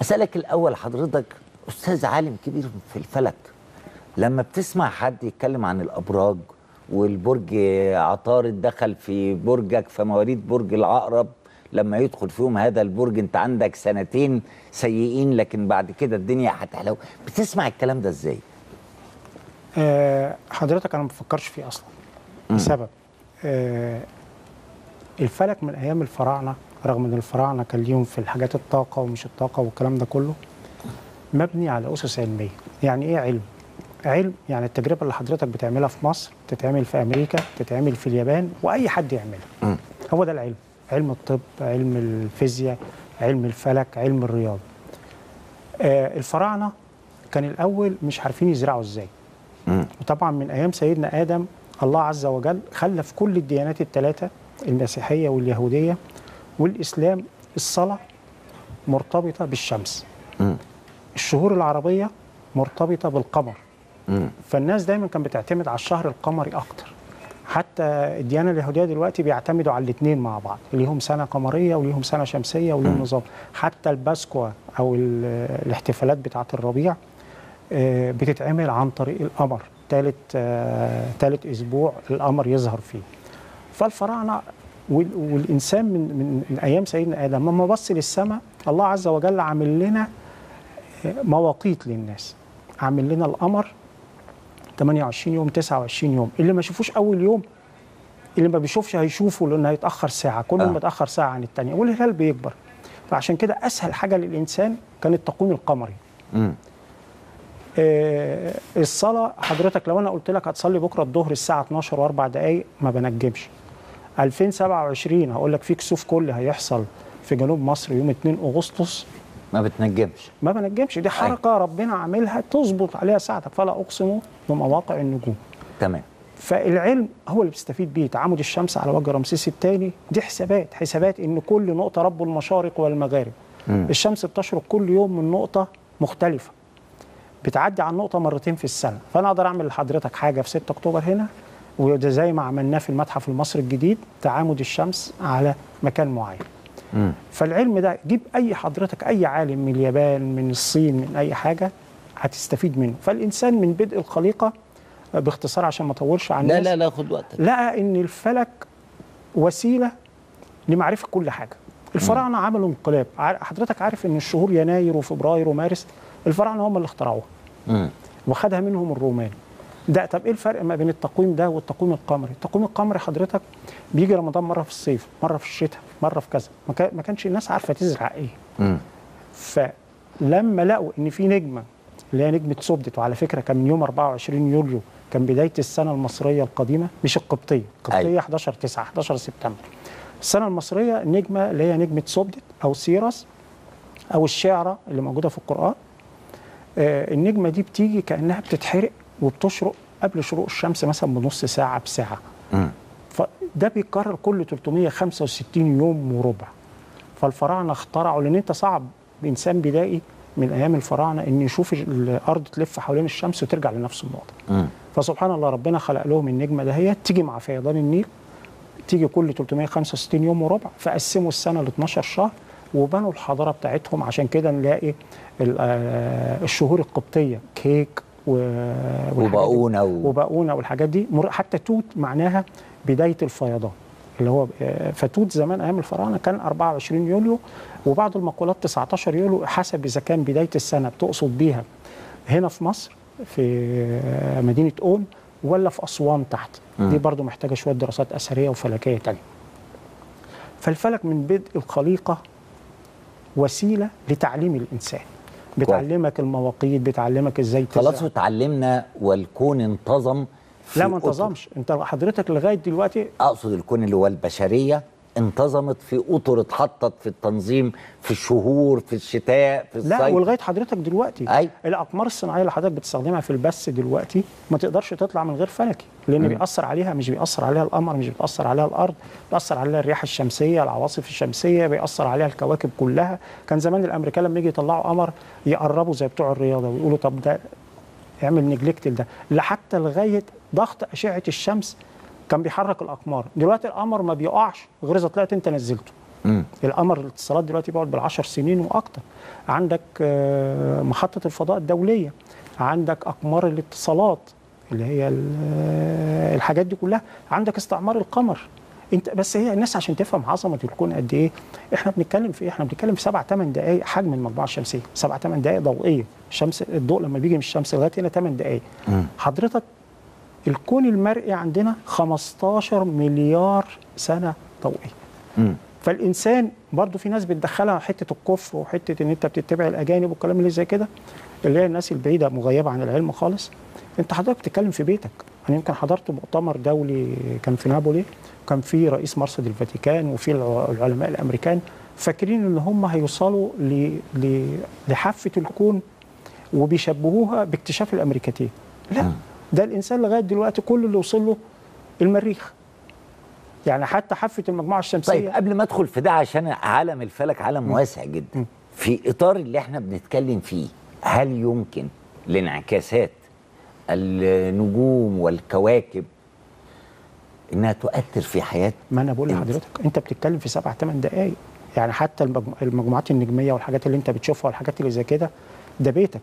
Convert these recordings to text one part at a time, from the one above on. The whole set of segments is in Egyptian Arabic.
اسالك الاول حضرتك استاذ عالم كبير في الفلك لما بتسمع حد يتكلم عن الابراج والبرج عطارد دخل في برجك فمواليد برج العقرب لما يدخل فيهم هذا البرج انت عندك سنتين سيئين لكن بعد كده الدنيا هتحلو بتسمع الكلام ده ازاي آه حضرتك انا ما بفكرش فيه اصلا لسبب آه الفلك من ايام الفراعنه رغم ان الفراعنه كان ليهم في الحاجات الطاقه ومش الطاقه والكلام ده كله مبني على اسس علميه يعني ايه علم علم يعني التجربه اللي حضرتك بتعملها في مصر تتعمل في امريكا تتعمل في اليابان واي حد يعملها هو ده العلم علم الطب علم الفيزياء علم الفلك علم الرياضه آه الفراعنه كان الاول مش عارفين يزرعوا ازاي وطبعا من ايام سيدنا ادم الله عز وجل خلى في كل الديانات الثلاثه المسيحيه واليهوديه والاسلام الصلاه مرتبطه بالشمس مم. الشهور العربيه مرتبطه بالقمر مم. فالناس دايما كانت بتعتمد على الشهر القمري اكتر حتى الديانه اليهوديه دلوقتي بيعتمدوا على الاثنين مع بعض ليهم سنه قمريه وليهم سنه شمسيه وليهم نظام حتى الباسكوا او ال- الاحتفالات بتاعه الربيع آه، بتتعمل عن طريق القمر ثالث ثالث اسبوع القمر يظهر فيه فالفراعنه وال- والانسان من من, من ايام سيدنا ادم لما بص للسماء الله عز وجل عامل لنا آه، مواقيت للناس عامل لنا القمر 28 يوم 29 يوم اللي ما شافوش اول يوم اللي ما بيشوفش هيشوفه لانه هيتاخر ساعه كل آه. ما يتاخر ساعه عن الثانيه والهلال بيكبر فعشان كده اسهل حاجه للانسان كان التقويم القمري مم. آه، الصلاة حضرتك لو أنا قلت لك هتصلي بكرة الظهر الساعة 12 وأربع دقايق ما بنجمش 2027 هقول لك في كسوف كل هيحصل في جنوب مصر يوم 2 أغسطس ما بتنجمش ما بنجمش دي حركة ربنا عاملها تظبط عليها ساعتك فلا أقسم بمواقع النجوم تمام فالعلم هو اللي بيستفيد بيه تعامد الشمس على وجه رمسيس الثاني دي حسابات حسابات ان كل نقطه رب المشارق والمغارب مم. الشمس بتشرق كل يوم من نقطه مختلفه بتعدي على النقطه مرتين في السنه فانا اقدر اعمل لحضرتك حاجه في 6 اكتوبر هنا وده زي ما عملناه في المتحف المصري الجديد تعامد الشمس على مكان معين مم. فالعلم ده جيب اي حضرتك اي عالم من اليابان من الصين من اي حاجه هتستفيد منه فالانسان من بدء الخليقه باختصار عشان ما اطولش عن لا الناس لا لا خد وقتك لقى ان الفلك وسيله لمعرفه كل حاجه الفراعنه عملوا انقلاب ع- حضرتك عارف ان الشهور يناير وفبراير ومارس الفراعنه هم اللي اخترعوها مم. وخدها منهم الرومان ده طب ايه الفرق ما بين التقويم ده والتقويم القمري التقويم القمري حضرتك بيجي رمضان مره في الصيف مره في الشتاء مره في كذا ما كا- ما كانش الناس عارفه تزرع ايه مم. فلما لقوا ان في نجمه اللي هي نجمه سبدت وعلى فكره كان من يوم 24 يوليو كان بدايه السنه المصريه القديمه مش القبطيه القبطيه أيوة. 11 9 11 سبتمبر السنه المصريه النجمه اللي هي نجمه سبدت او سيرس او الشعره اللي موجوده في القران آه، النجمه دي بتيجي كانها بتتحرق وبتشرق قبل شروق الشمس مثلا بنص ساعه بساعه مم. فده بيتكرر كل 365 يوم وربع فالفراعنه اخترعوا لان انت صعب انسان بدائي من ايام الفراعنه ان يشوف الارض تلف حوالين الشمس وترجع لنفس النقطه مم. فسبحان الله ربنا خلق لهم النجمه دهيت تيجي مع فيضان النيل تيجي كل 365 يوم وربع فقسموا السنه ل 12 شهر وبنوا الحضاره بتاعتهم عشان كده نلاقي ال- آه، الشهور القبطيه كيك و والحاجات دي. وبقونة و- وبقونه والحاجات دي مر- حتى توت معناها بدايه الفيضان اللي هو آه، فتوت زمان ايام الفراعنه كان 24 يوليو وبعض المقولات 19 يوليو حسب اذا كان بدايه السنه بتقصد بيها هنا في مصر في آه، مدينه اون ولا في اسوان تحت دي برضو محتاجه شويه دراسات اثريه وفلكيه تانية فالفلك من بدء الخليقه وسيله لتعليم الانسان بتعلمك المواقيت بتعلمك ازاي تزرع. خلاص وتعلمنا والكون انتظم في لا ما أطر. انتظمش انت حضرتك لغايه دلوقتي اقصد الكون اللي هو البشريه انتظمت في اطر اتحطت في التنظيم في الشهور في الشتاء في الصيف لا ولغايه حضرتك دلوقتي أي. الاقمار الصناعيه اللي حضرتك بتستخدمها في البث دلوقتي ما تقدرش تطلع من غير فلكي لان بيأثر عليها مش بيأثر عليها القمر مش بيأثر عليها الارض بيأثر عليها الرياح الشمسيه العواصف الشمسيه بيأثر عليها الكواكب كلها كان زمان الامريكان لما يجي يطلعوا قمر يقربوا زي بتوع الرياضه ويقولوا طب ده اعمل نجلكت ده لحتى لغايه ضغط اشعه الشمس كان بيحرك الاقمار دلوقتي القمر ما بيقعش غير اذا طلعت انت نزلته مم. القمر الاتصالات دلوقتي بيقعد بالعشر سنين واكتر عندك آه، محطه الفضاء الدوليه عندك اقمار الاتصالات اللي هي ال- آه، الحاجات دي كلها عندك استعمار القمر انت بس هي الناس عشان تفهم عظمه الكون قد ايه احنا بنتكلم في ايه احنا بنتكلم في سبع ثمان دقائق حجم المجموعه الشمسيه سبع ثمان دقائق ضوئيه الشمس الضوء لما بيجي من الشمس لغايه هنا ثمان دقائق مم. حضرتك الكون المرئي عندنا 15 مليار سنه ضوئيه مم. فالانسان برضو في ناس بتدخلها حته الكفر وحته ان انت بتتبع الاجانب والكلام اللي زي كده اللي هي الناس البعيده مغيبه عن العلم خالص انت حضرتك بتتكلم في بيتك انا يمكن حضرت مؤتمر دولي كان في نابولي كان في رئيس مرصد الفاتيكان وفي الع- العلماء الامريكان فاكرين ان هم هيوصلوا ل- ل- لحافه الكون وبيشبهوها باكتشاف الامريكتين لا ده الانسان لغايه دلوقتي كل اللي وصل له المريخ يعني حتى حافه المجموعه الشمسيه طيب قبل ما ادخل في ده عشان عالم الفلك عالم واسع جدا في اطار اللي احنا بنتكلم فيه هل يمكن لانعكاسات النجوم والكواكب انها تؤثر في حياه ما انا بقول انت- لحضرتك انت بتتكلم في سبع ثمان دقائق يعني حتى المجمو- المجموعات النجميه والحاجات اللي انت بتشوفها والحاجات اللي زي كده ده بيتك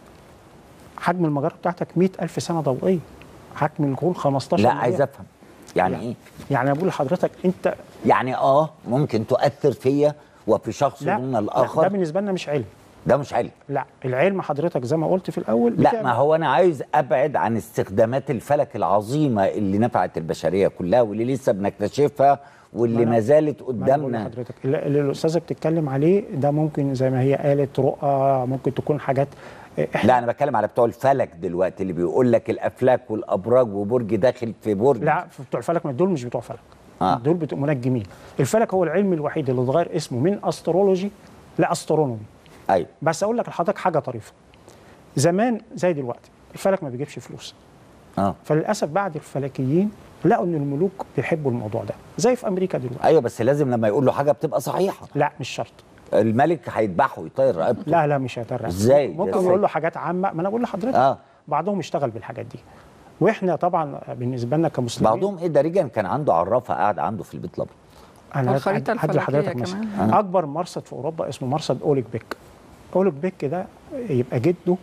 حجم المجره بتاعتك 100000 سنه ضوئيه حجم الكون 15 لا مليار. عايز افهم يعني يعني- ايه يعني انا بقول لحضرتك انت يعني اه ممكن تؤثر فيا وفي شخص لا دون لا، ده الاخر بالنسبه لنا مش علم ده مش علم لا العلم حضرتك زي ما قلت في الاول لا بتعمل- ما هو انا عايز ابعد عن استخدامات الفلك العظيمه اللي نفعت البشريه كلها واللي لسه بنكتشفها واللي ما أنا- ما زالت ما أنا بقول قدامنا لحضرتك اللي اللي الاستاذه بتتكلم عليه ده ممكن زي ما هي قالت رؤى ممكن تكون حاجات احنا لا انا بتكلم على بتوع الفلك دلوقتي اللي بيقول لك الافلاك والابراج وبرج داخل في برج لا في بتوع الفلك ما دول مش بتوع فلك آه. آه. دول بتوع منجمين الفلك هو العلم الوحيد اللي اتغير اسمه من استرولوجي لاسترونومي ايوه بس اقول لك لحضرتك حاجه طريفه زمان زي دلوقتي الفلك ما بيجيبش فلوس اه فللاسف بعد الفلكيين لقوا ان الملوك بيحبوا الموضوع ده زي في امريكا دلوقتي ايوه بس لازم لما يقول له حاجه بتبقى صحيحه لا مش شرط الملك هيذبحه ويطير رقبته لا لا مش هيترقى إزاي؟ ممكن إزاي؟ يقول له حاجات عامه ما انا بقول لحضرتك اه بعضهم اشتغل بالحاجات دي واحنا طبعا بالنسبه لنا كمسلمين بعضهم ايه ده ريجان كان عنده عرافه قاعد عنده في البيت الابيض انا والخريطة هد- هدي الفلكية لحضرتك كمان. مثلا اكبر مرصد في اوروبا اسمه مرصد اوليك بيك اوليك بيك ده يبقى جده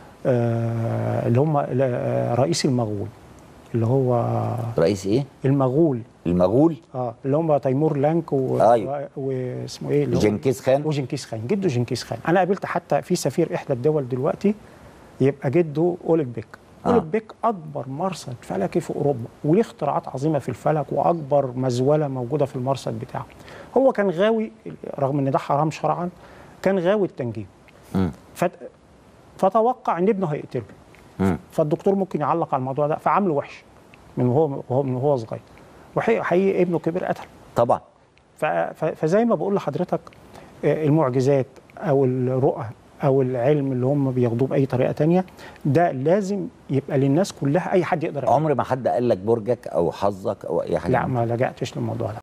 آه اللي هم آه، رئيس المغول اللي هو رئيس ايه المغول المغول اه اللي هم تيمور لانك و... أيوة. و- واسمه ايه اللي هو جنكيز خان وجنكيز خان جده جنكيز خان انا قابلت حتى في سفير احدى الدول دلوقتي يبقى جده اوليك بيك آه. اوليك بيك اكبر مرصد فلكي في اوروبا وليه اختراعات عظيمه في الفلك واكبر مزوله موجوده في المرصد بتاعه هو كان غاوي رغم ان ده حرام شرعا كان غاوي التنجيم مم. فت... فتوقع ان ابنه هيقتله مم. فالدكتور ممكن يعلق على الموضوع ده فعامله وحش من وهو وهو من وهو صغير وحقيقي ابنه كبر قتله طبعا ف- ف- فزي ما بقول لحضرتك آه، المعجزات او الرؤى او العلم اللي هم بياخدوه باي طريقه تانية ده لازم يبقى للناس كلها اي حد يقدر يعمله. عمر ما حد قال لك برجك او حظك او اي حاجه لا ما لجأتش للموضوع ده